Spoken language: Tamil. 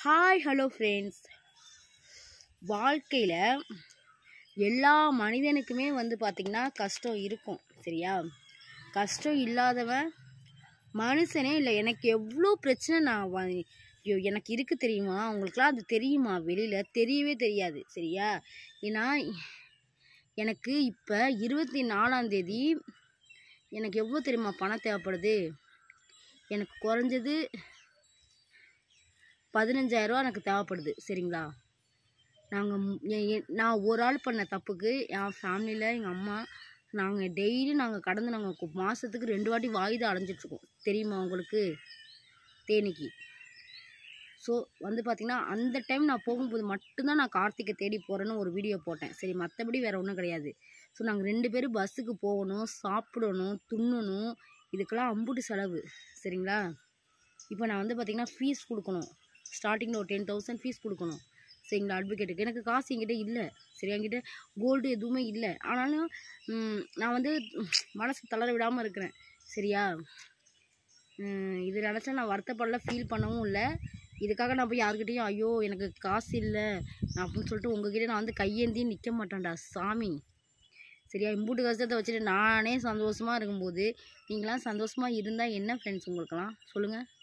ஹாய் ஹலோ ஃப்ரெண்ட்ஸ் வாழ்க்கையில் எல்லா மனிதனுக்குமே வந்து பார்த்திங்கன்னா கஷ்டம் இருக்கும் சரியா கஷ்டம் இல்லாதவன் மனுஷனே இல்லை எனக்கு எவ்வளோ பிரச்சனை நான் வ- ஐயோ எனக்கு இருக்கு தெரியுமா உங்களுக்குலாம் அது தெரியுமா வெளியில் தெரியவே தெரியாது சரியா ஏன்னா எனக்கு இப்போ இருபத்தி நாலாந்தேதி எனக்கு எவ்வளோ தெரியுமா பணம் தேவைப்படுது எனக்கு குறைஞ்சது பதினஞ்சாயிரரூவா எனக்கு தேவைப்படுது சரிங்களா நாங்கள் நான் ஒரு ஆள் பண்ண தப்புக்கு என் ஃபேமிலியில் எங்கள் அம்மா நாங்கள் டெய்லி நாங்கள் கடந்து நாங்கள் மாதத்துக்கு ரெண்டு வாட்டி வாய்தா அடைஞ்சிட்ருக்கோம் தெரியுமா உங்களுக்கு தேனிக்கு ஸோ வந்து பார்த்திங்கன்னா அந்த டைம் நான் போகும்போது மட்டும்தான் நான் கார்த்திகை தேடி போகிறேன்னு ஒரு வீடியோ போட்டேன் சரி மற்றபடி வேறு ஒன்றும் கிடையாது ஸோ நாங்கள் ரெண்டு பேரும் பஸ்ஸுக்கு போகணும் சாப்பிடணும் துண்ணணும் இதுக்கெல்லாம் அம்புட்டு செலவு சரிங்களா இப்போ நான் வந்து பார்த்திங்கன்னா ஃபீஸ் கொடுக்கணும் ஸ்டார்டிங்கில் ஒரு டென் தௌசண்ட் ஃபீஸ் கொடுக்கணும் சரிங்களா அட்வொகேட்டுக்கு எனக்கு காசு என்கிட்ட இல்லை சரி என்கிட்ட கோல்டு எதுவுமே இல்லை ஆனாலும் ம், நான் வந்து மனசு தளர விடாமல் இருக்கிறேன் சரியா ம், இது நினச்சா நான் வருத்தப்படல ஃபீல் பண்ணவும் இல்லை இதுக்காக நான் போய் யாருக்கிட்டேயும் ஐயோ எனக்கு காசு இல்லை நான் அப்படின்னு சொல்லிட்டு உங்ககிட்ட நான் வந்து கையேந்தி நிற்க மாட்டேன்டா சாமி சரியா இம்பூட்டு கஷ்டத்தை வச்சுட்டு நானே சந்தோஷமாக இருக்கும்போது நீங்களாம் சந்தோஷமாக இருந்தால் என்ன ஃப்ரெண்ட்ஸ் உங்களுக்கெல்லாம் சொல்லுங்கள்